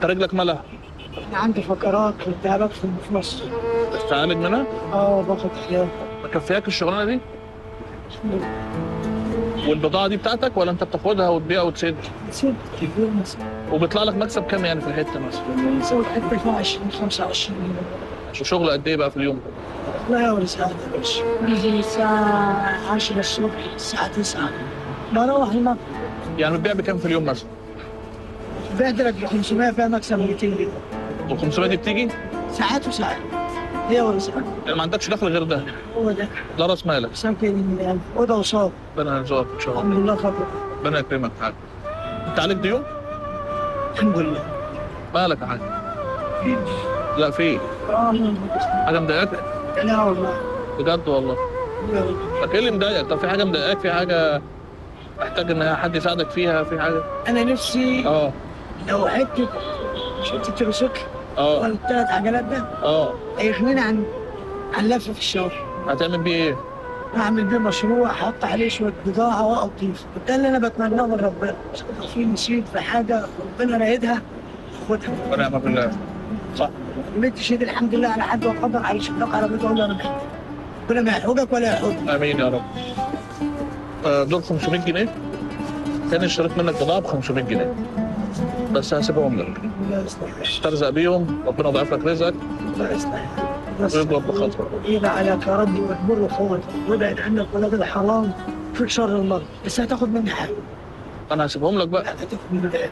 انت رجلك مالها أنا عندي فقرات والتهابات في المفصل تتعالج منها اه باخد حياه ما كفياك الشغلانه دي والبضاعه دي بتاعتك ولا انت بتاخدها وتبيع وتسد نسيت كبير مثلا وبيطلع لك مكسب كام يعني في الحته مثلا نسوي حتى فيها 20 25 وشغل قد ايه بقى في اليوم لا يا ولد ساعات بس نجي الساعة 10 الصبح الساعة 9 بروح المطعم يعني بتبيع بكام في اليوم مثلا بعت لك ب 500 فيها مكسب 200 جنيه وال 500 دي بتيجي ساعات وساعات هي ولا ساعات يعني ما عندكش دخل غير ده هو ده ده راس مالك ساكن أوضة وصاب ربنا يرزقك ان شاء الحمد الله لله خبر ربنا يكرمك يا حاج انت عليك ديون الحمد لله مالك يا حاج لا في آه، حاجه مضايقاك لا والله بجد والله لا والله. طب ايه اللي مضايقك طب في حاجه مضايقاك في حاجه محتاج ان حد يساعدك فيها في حاجه أنا نفسي اه لو حتة حتة تروسيكل اه ولا الثلاث عجلات ده اه هيغنيني عن عن لفة في الشارع هتعمل بيه ايه اعمل بيه مشروع احط عليه شويه بضاعه واقضيف ده اللي انا بتمناه من ربنا لو في نسيت في حاجه ربنا رايدها خدها ونعم بالله صح مدت شيد الحمد لله على حد وقدر على شباك عربيته ولا انا محتاج ربنا ما يحوجك ولا يحوجك امين يا رب آه، دول 500 جنيه كان اشتريت منك بضاعه ب 500 جنيه بس هسيبهم لك الله يصلح استرزق بيهم ربنا يضاعف لك رزقك الله يصلح بس ويكبر بخاطرك إذا عليك يا ربي واجبر خواتك وابعد عنك ولد الحرام فيك شر المرض بس هتاخد مني حاجه انا هسيبهم لك بقى هتاخد مني حاجه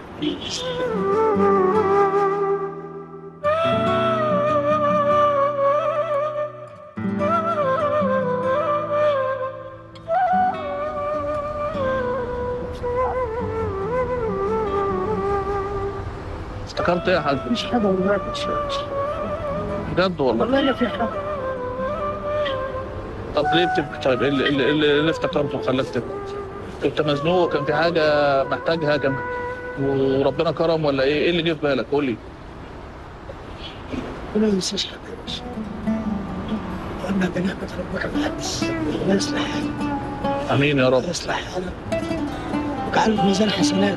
افتكرت ايه يا حاج مش حاجه والله مش بجد والله والله ما في حاجه طب ليه بتبكي طيب ايه اللي, اللي, اللي, اللي افتكرته وخلاك تبكي كنت مزنوق كان في حاجه محتاجها كان وربنا كرم ولا ايه ايه اللي جه في بالك قول لي ربنا ما ينساش حاجه يا باشا واما بنعمه ربك فحدث الله يصلح حالك امين يا رب الله يصلح حالك وجعله في ميزان حسنات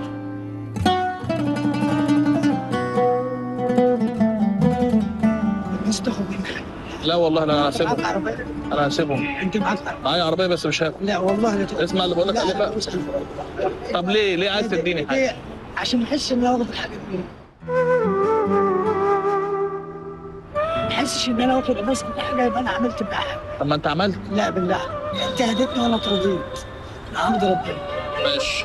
الناس تاخد منك حاجه لا والله لا انا معاك هسيبهم عربيه انا هسيبهم انت معاك عربيه معايا عربيه بس مش هاكل لا والله لا تاخد اسمع اللي بقول لك لا، عليه لا، بقى اسأل. طب ليه ليه عايز تديني حاجه ليه؟ عشان احس اني واخد الحاجه مني ما احسش ان انا واخد بس حاجه يبقى انا عملت بها حاجه طب ما انت عملت لا بالله انت هديتني وانا اترضيت الحمد ربنا ماشي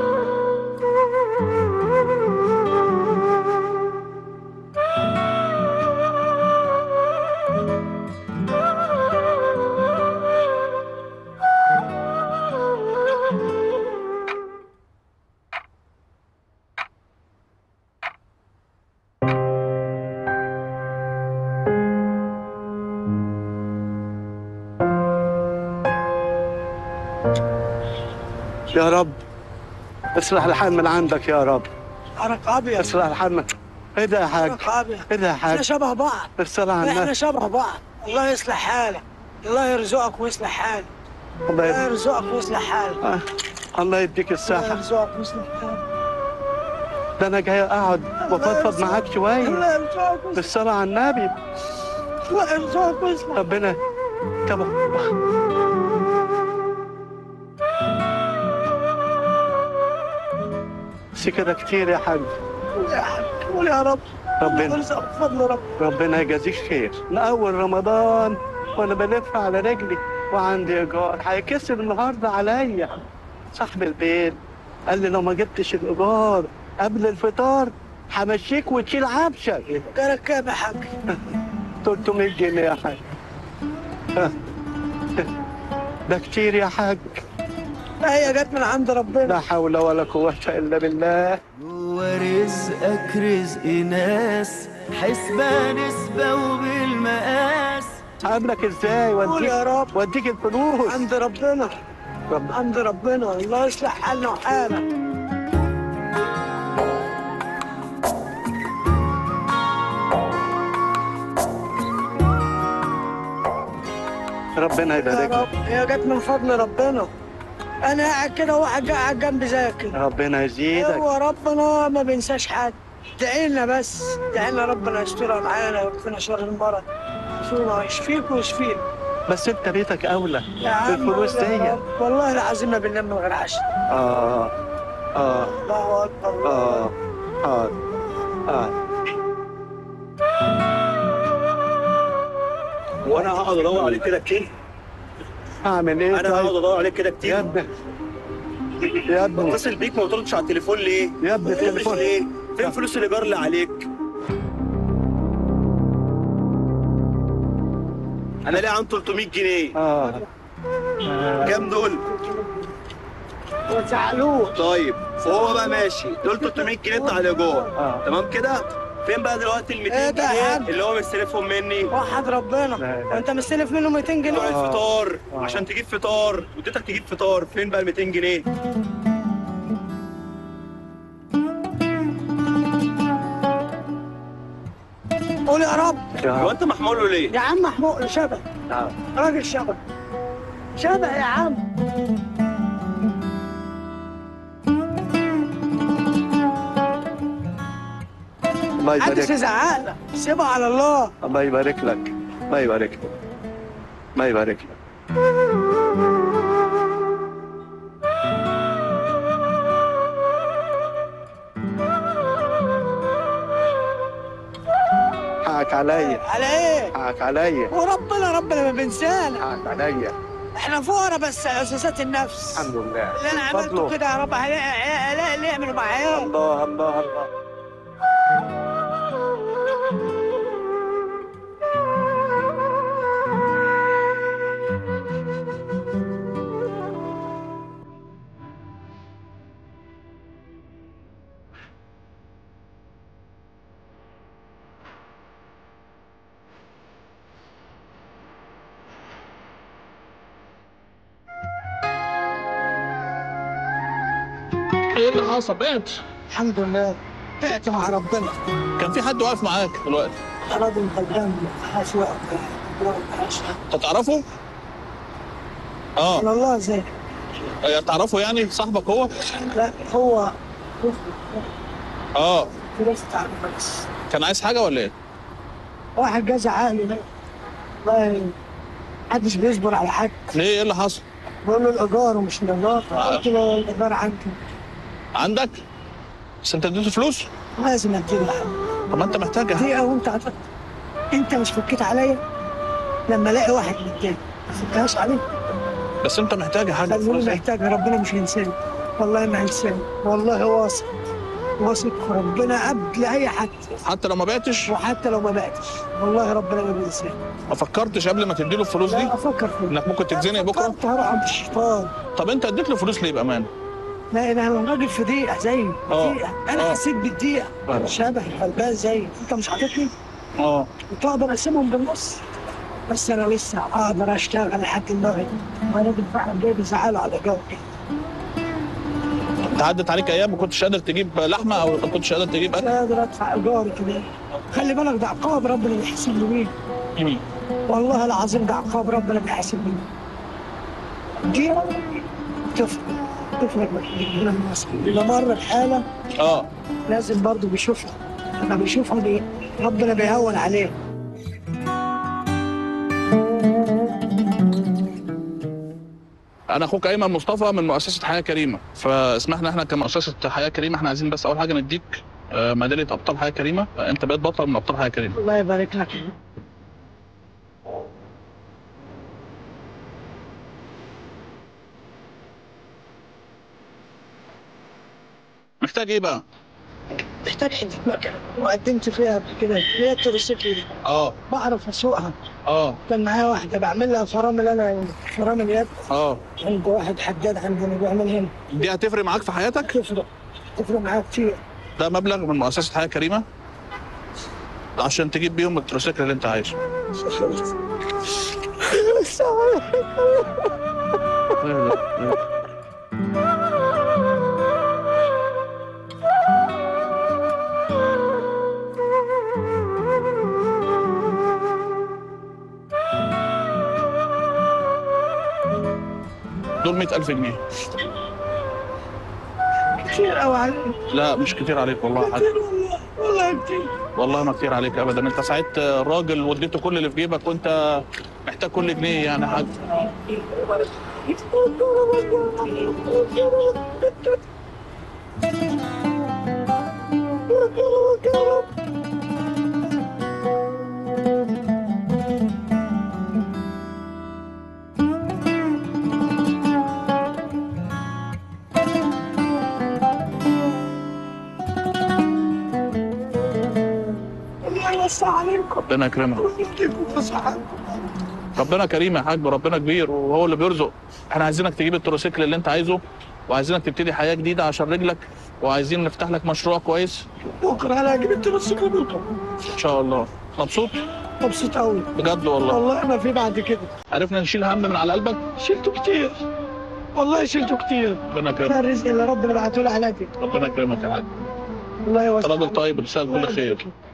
يا رب اصلح الحال من عندك يا رب عرق ابيض اصلح الحال من ايه ده يا حاج عرق ابيض ايه ده يا احنا حاج شبه بعض الصلاة على احنا النبي شبه بعض الله يصلح حالك الله يرزقك ويصلح حالك الله الله يد... يرزقك ويصلح حالك آه. الله يديك الله الصحة يرزقك ويصلح حالك ده انا جاي اقعد وافضفض معاك شوية الله يرزقك ويصلح بالصلاة على النبي الله يرزقك ويصلح ربنا طب بس كده كتير يا حاج قول يا حبيبي قول يا رب ربنا يرزقك بفضل رب ربنا يجازيك خير من اول رمضان وانا بلف على رجلي وعندي ايجار هيكسر النهارده عليا صاحب البيت قال لي لو ما جبتش الايجار قبل الفطار همشيك وتشيل عفشك جالك كام يا حاج 300 جنيه يا حاج ده كتير يا حاج لا هي جت من عند ربنا لا حول ولا قوة إلا بالله هو رزقك رزق ناس حسبة نسبة وبالمقاس هقابلك ازاي قول واديك يا رب واديك الفلوس عند ربنا رب عند ربنا الله يصلح حالنا وحالك ربنا يا يبارك رب هي جت من فضل ربنا انا قاعد كده واحد قاعد جنبي زيك كده ربنا يزيدك هو ربنا ما بينساش حد ادعي لنا بس ادعي لنا ربنا يسترها معانا ويكفينا شر المرض يشفينا يشفيك ويشفينا بس انت بيتك اولى يا عم بالفلوس يا دي رب، والله العظيم ما بننام من غير عشاء اه اه الله اكبر اه اه اه وانا هقعد ادور عليك كده كتير اعمل ايه انا هقعد طيب ادور عليك كده يا كتير ابني يا ابني بتصل بيك ما بتردش على التليفون ليه؟ يا ابني بتردش التليفون ليه؟ فين فلوس الايجار اللي عليك؟ انا ليه عن 300 جنيه اه كام دول؟ وزعلوه طيب وهو بقى ماشي دول 300 جنيه بتاع الايجار اه تمام كده؟ فين بقى دلوقتي ال إيه 200 ده يا جنيه عم؟ اللي هو مستلفهم مني؟ وحد ربنا لا. وانت مستلف منه 200 بتوع جنيه الفطار آه. عشان تجيب فطار وديتك تجيب فطار فين بقى ال 200 جنيه؟ قول يا رب هو يا انت محمول له ليه؟ يا عم محمود شبه آه. راجل شبه شبه يا عم الله محدش يبارك يزعق لك سيبها على الله الله يبارك لك الله يبارك لك الله يبارك لك حقك عليا على ايه حقك عليا وربنا ربنا ما بينسانا حقك عليا احنا فقراء بس اساسات النفس الحمد لله اللي انا عملته فضله. كده يا رب هلاقي هلاقي اللي يعملوا معايا الله الله الله ايه اللي حصل بقيت الحمد لله بعت مع ربنا كان في حد واقف معاك دلوقتي راجل غلبان حاش وقت انت تعرفه؟ اه على الله زي آه، تعرفه يعني صاحبك هو؟ لا هو اه فلوس تعرف بس كان عايز حاجه ولا ايه؟ واحد جاز عقلي والله محدش بيصبر على حد ليه ايه اللي حصل؟ بقول له الايجار ومش الايجار قلت له الايجار عندي عندك؟ بس انت اديته فلوس؟ لازم اديله حاجه طب ما انت محتاجها دقيقه وانت عطت انت مش فكيت عليا لما الاقي واحد متضايق ما فكهاش عليه بس انت محتاجها حاجه خلوني فلوس محتاج ربنا مش هينساني والله ما هينساني والله واثق واثق في ربنا قبل اي حد حتى لو ما بعتش وحتى لو ما بعتش والله ربنا ما بينساني ما فكرتش قبل ما تديله الفلوس دي لا افكر فيه انك ممكن تتزنق بكره فكرت هروح عند الشيطان طب انت اديت له فلوس ليه بامانه لا انا راجل في دقيقه زيي آه. دقيقه انا آه. حسيت بالدقيقه آه. شبه غلبان زيي انت مش حاططني اه كنت اقدر اقسمهم بالنص بس انا لسه اقدر اشتغل لحد المغرب وانا فعلا جاي بيزعلوا على جو انت عدت عليك ايام ما كنتش قادر تجيب لحمه او ما كنتش قادر تجيب اكل لا اقدر ادفع ايجاري كده خلي بالك ده عقاب ربنا بيحاسب لي بيه والله العظيم ده عقاب ربنا بيحاسب لي دي تفرق تفرق بين الناس اللي مر بحاله اه لازم برضه بيشوفها لما بيشوفها دي ربنا بيهون عليه انا اخوك ايمن مصطفى من مؤسسه حياه كريمه فاسمحنا احنا كمؤسسه حياه كريمه احنا عايزين بس اول حاجه نديك آه، ميداليه ابطال حياه كريمه انت بقيت بطل من ابطال حياه كريمه الله يبارك لك محتاج ايه بقى محتاج حته مكنه وقدمت فيها قبل كده هي التروسيكل دي اه بعرف اسوقها اه كان معايا واحده بعمل لها فرامل انا فرامل يد اه عند واحد حداد عندنا بيعمل هنا دي هتفرق معاك في حياتك تفرق تفرق معايا كتير ده مبلغ من مؤسسه حياه كريمه عشان تجيب بيهم التروسيكل اللي انت عايزه دول 100000 جنيه كتير قوي عليك لا مش كتير عليك والله يا حاج كتير والله والله كتير والله ما كتير عليك ابدا انت ساعدت الراجل واديته كل اللي في جيبك وانت محتاج كل جنيه يعني يا حاج الله يوسع عليكم ربنا يكرمك ويديكم في صحتكم ربنا كريم يا حاج وربنا كبير وهو اللي بيرزق احنا عايزينك تجيب التروسيكل اللي انت عايزه وعايزينك تبتدي حياه جديده عشان رجلك وعايزين نفتح لك مشروع كويس بكره انا جبت السكر بكره ان شاء الله مبسوط مبسوط قوي بجد والله والله ما في بعد كده عرفنا نشيل هم من على قلبك شلته كتير والله شلته كتير ربنا ده يكرمك الرزق اللي ربنا بعته لي على دي ربنا يكرمك يا حاج الله انت يوسع راجل طيب رسالة كل خير